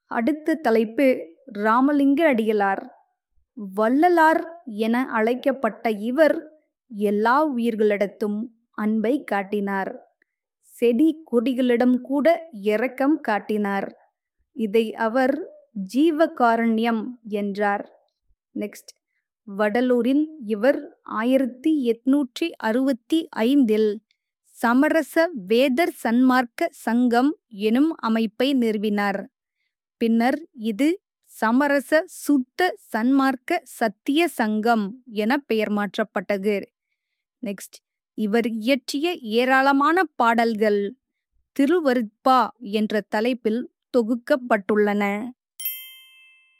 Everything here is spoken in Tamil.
அடுத்த தலைப்பு ராமலிங்க அடிகளார் வள்ளலார் என அழைக்கப்பட்ட இவர் எல்லா உயிர்களிடத்தும் அன்பை காட்டினார் செடி கொடிகளிடம் கூட இரக்கம் காட்டினார் இதை அவர் ஜீவகாருண்யம் என்றார் நெக்ஸ்ட் வடலூரில் இவர் ஆயிரத்தி எட்நூற்றி அறுபத்தி ஐந்தில் சமரச வேதர் சன்மார்க்க சங்கம் எனும் அமைப்பை நிறுவினார் பின்னர் இது சமரச சுத்த சன்மார்க்க சத்திய சங்கம் என பெயர் மாற்றப்பட்டது நெக்ஸ்ட் இவர் இயற்றிய ஏராளமான பாடல்கள் திருவருட்பா என்ற தலைப்பில் தொகுக்கப்பட்டுள்ளன